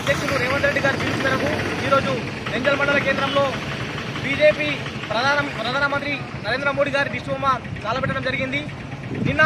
అధ్యక్షులు రేవంత్ రెడ్డి గారి పిలుపు మేరకు ఈరోజు ఎంజల్ మండల కేంద్రంలో బీజేపీ ప్రధాన ప్రధానమంత్రి నరేంద్ర మోడీ గారి దిష్టిబొమ్మ కాలబెట్టడం జరిగింది నిన్న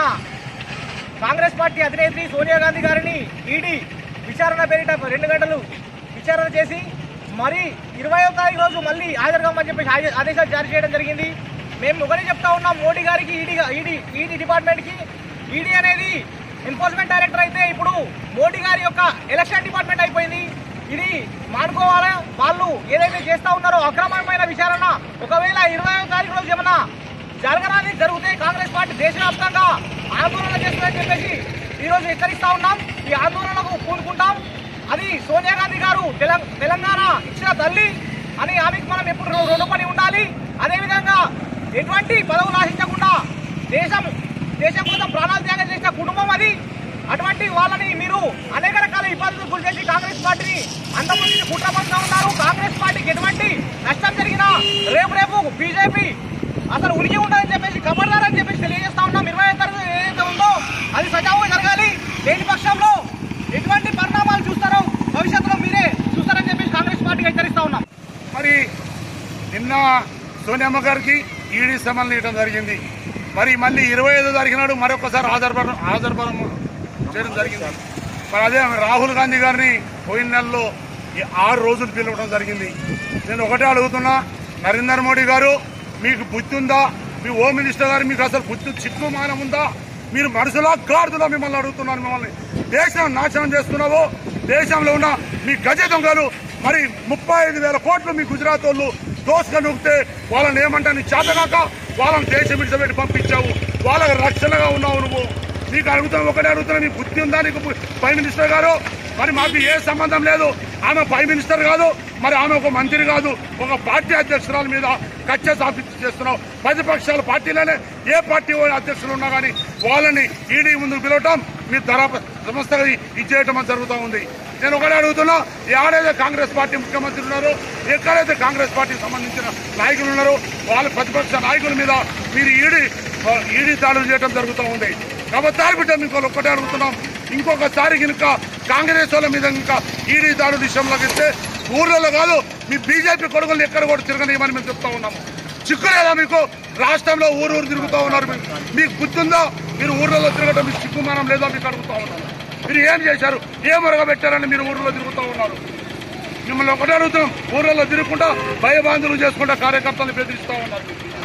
కాంగ్రెస్ పార్టీ అధినేత్రి సోనియా గాంధీ గారిని ఈడీ విచారణ పేరిట రెండు గంటలు విచారణ చేసి మరి ఇరవయో తారీఖు రోజు మళ్ళీ హాజరుగామని చెప్పేసి ఆదే- ఆదేశాలు జారీ చేయడం జరిగింది మేము ఒకటే చెప్తా ఉన్నాం మోడీ గారికి ఈడీ ఈడీ ఈడీ డిపార్ట్మెంట్కి ఈడీ అనేది ఎన్ఫోర్స్మెంట్ డైరెక్టర్ అయితే ఇప్పుడు మోడీ గారి యొక్క ఎలక్షన్ డిపార్ట్మెంట్ అయిపోయింది ఇది మానుకోవాలా వాళ్ళు ఏదైతే చేస్తా ఉన్నారో అక్రమమైన విచారణ ఒకవేళ ఇరవయో తారీఖు రోజు ఏమన్నా జరగరాని జరిగితే కాంగ్రెస్ పార్టీ దేశవ్యాప్తంగా ఆందోళన చేస్తుందని చెప్పేసి ఈ రోజు హెచ్చరిస్తా ఉన్నాం ఈ ఆందోళనకు పూనుకుంటాం అది సోనియా గాంధీ గారు తెలం- తెలంగాణ ఇచ్చిన తల్లి అని ఆమెకు మనం ఎప్పుడు రు- రుణపడి ఉండాలి అదేవిధంగా ఎటువంటి పదవులు ఆశించకుండా దేశం దేశం కోసం ప్రాణాలు త్యాగం చేసిన కుటుంబం అది అటువంటి వాళ్ళని మీరు అనేక రకాల ఇబ్బందులు గురి చేసి కాంగ్రెస్ పార్టీని అంతమంది కుట్రపంగా ఉన్నారు కాంగ్రెస్ పార్టీకి ఎటువంటి నష్టం జరిగినా రేపు రేపు బీజేపీ అసలు ఉనికి ఉండదని చెప్పేసి కబడ్దారని చెప్పేసి తెలియజేస్తా ఉన్నాం ఇరవై తరగతి ఏదైతే ఉందో అది సజావుగా జరగాలి దేని పక్షంలో ఎటువంటి పరిణామాలు చూస్తారో భవిష్యత్తులో మీరే చూస్తారని చెప్పేసి కాంగ్రెస్ పార్టీకి హెచ్చరిస్తా ఉన్నాం మరి నిన్న సోనియమ్మ గారికి ఈడీ సమన్లు ఇవ్వడం జరిగింది మరి మళ్ళీ ఇరవై ఐదో తారీఖు నాడు మరొకసారి ఆధారపడం ఆధారపడం చేయడం జరిగింది మరి అదే రాహుల్ గాంధీ గారిని పోయిన నెలలో ఈ ఆరు రోజులు పిలవడం జరిగింది నేను ఒకటే అడుగుతున్నా నరేంద్ర మోడీ గారు మీకు బుద్ధి ఉందా మీ హోమ్ మినిస్టర్ గారు మీకు అసలు బుద్ధి చిక్కుమానం ఉందా మీరు మనసులో గాడుతున్నా మిమ్మల్ని అడుగుతున్నాను మిమ్మల్ని దేశం నాశనం చేస్తున్నావు దేశంలో ఉన్న మీ గజ దొంగలు మరి ముప్పై ఐదు వేల కోట్లు మీ గుజరాత్ వాళ్ళు దోసుగా నూకితే వాళ్ళని ఏమంటా నీ చేతగాక వాళ్ళని దేశం విడిచిపెట్టి పంపించావు వాళ్ళకి రక్షణగా ఉన్నావు నువ్వు నీకు అడుగుతాం ఒకటే అడుగుతున్నా నీ బుద్ధి ఉందా నీకు ప్రైమ్ మినిస్టర్ గారు మరి మాకు ఏ సంబంధం లేదు ఆమె ప్రైమ్ మినిస్టర్ కాదు మరి ఆమె ఒక మంత్రి కాదు ఒక పార్టీ అధ్యక్షురాల మీద కచ్చ సాధించి చేస్తున్నావు ప్రతిపక్షాల పార్టీలోనే ఏ పార్టీ వాళ్ళ అధ్యక్షులు ఉన్నా కానీ వాళ్ళని ఈడీ ముందుకు పిలవటం మీ ధర సంస్థగా ఇచ్చేయటం అని జరుగుతూ ఉంది నేను ఒకటే అడుగుతున్నా ఎక్కడైతే కాంగ్రెస్ పార్టీ ముఖ్యమంత్రి ఉన్నారో ఎక్కడైతే కాంగ్రెస్ పార్టీకి సంబంధించిన నాయకులు ఉన్నారో వాళ్ళ ప్రతిపక్ష నాయకుల మీద మీరు ఈడీ ఈడీ దాడులు చేయడం జరుగుతూ ఉంది కాబట్టి బిడ్డ మీకు ఒక్కటే అడుగుతున్నాం ఇంకొకసారి కనుక కాంగ్రెస్ వాళ్ళ మీద ఇంకా ఈడీ దాడుల విషయంలోకి ఇస్తే ఊర్లలో కాదు మీ బీజేపీ కొడుకులు ఎక్కడ కూడా తిరగనియమని మేము చెప్తా ఉన్నాము చిక్కులేదా మీకు రాష్ట్రంలో ఊరు ఊరు తిరుగుతూ ఉన్నారు మీరు. మీకు బుద్ధి ఉందా మీరు ఊర్లలో తిరగడం మీకు చిక్కుమానం లేదా మీకు అడుగుతా ఉన్నాను మీరు ఏం చేశారు ఏం పెట్టారని మీరు ఊర్లో తిరుగుతూ ఉన్నారు మిమ్మల్ని ఒకటే అడుగుతున్నాం ఊర్లలో తిరుగుకుంటా భయబాంధులు చేసుకుంటా కార్యకర్తలు బెదిరిస్తా ఉన్నారు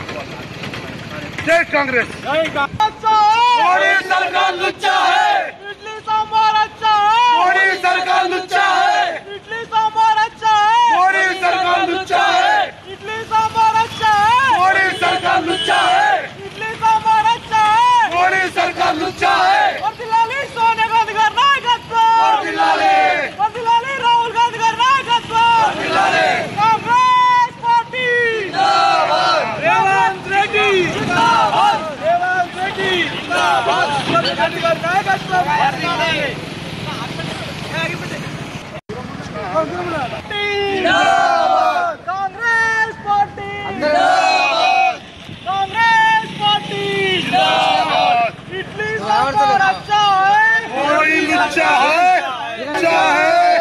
జై కాంగ్రెస్ మోడీ సర్కార్ లుచ్చా హై ఇడ్లీ సాంబార్ అచ్చా హై మోడీ సర్కార్ లుచ్చా హై ఇడ్లీ సాంబార్ అచ్చా హై మోడీ సర్కార్ లుచ్చా హై ఇడ్లీ సాంబార్ అచ్చా హై మోడీ సర్కార్ లుచ్చా హై ఇడ్లీ సాంబార్ అచ్చా హై మోడీ సర్కార్ లుచ్చా హై వర్ధిల్లాలి సోనియా గాంధీ గారి నాయకత్వం వర్ధిల్లాలి. వర్ధిల్లాలి రాహుల్ గాంధీ గారి నాయకత్వం కాంగ్రెస్ పార్టీ రేవంత్ రెడ్డి రేవంత్ రెడ్డి సోనియా గాంధీ గారి నాయకత్వం కాంగ్రెస్ పార్టీ కాంగ్రెస్ పార్టీ ఇడ్లీ సాంబార్ అచ్చా హై మోడీ లుచ్చా హై లుచ్చా హై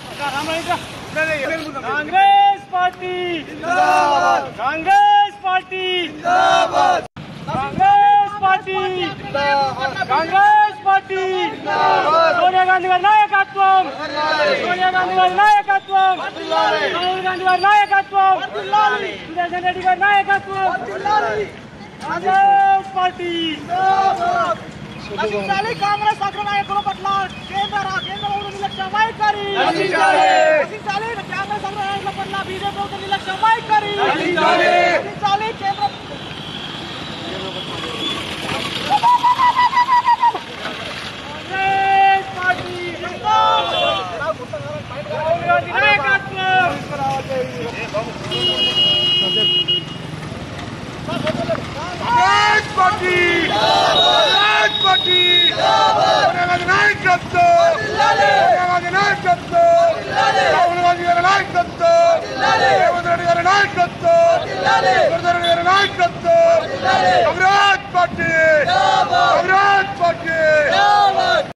Congress party Congress party Congress party Congress party Sonia Gandhi గారి నాయకత్వం సోనియా గాంధీ గారి నాయకత్వం రాహుల్ గాంధీ గారి నాయకత్వం సుదర్శన్ రెడ్డి గారి నాయకత్వం కాంగ్రెస్ పార్టీ నశించాలి కాంగ్రెస్ అగ్ర నాయకుల పట్ల కేంద్ర కేంద్ర ప్రభుత్వ నిర్లక్ష్య వైఖరి నశించాలి కాంగ్రెస్ అగ్ర నాయకుల పట్ల బీజేపీ ప్రభుత్వ నిర్లక్ష్య వైఖరి నశించాలి కేంద్ర కాంగ్రెస్ పార్టీ రాహుల్ గాంధీ నాయకత్వం కాంగ్రెస్ పార్టీ కాంగ్రెస్ పార్టీ సోనియా గాంధీ నాయకత్వం సోనియా గాంధీ నాయకత్వం రాహుల్ గాంధీ గారి నాయకత్వం రేవంత్ రెడ్డి గారి నాయకత్వం సురేందర్ రెడ్డి గారి నాయకత్వం కాంగ్రెస్ పార్టీ కాంగ్రెస్ పార్టీ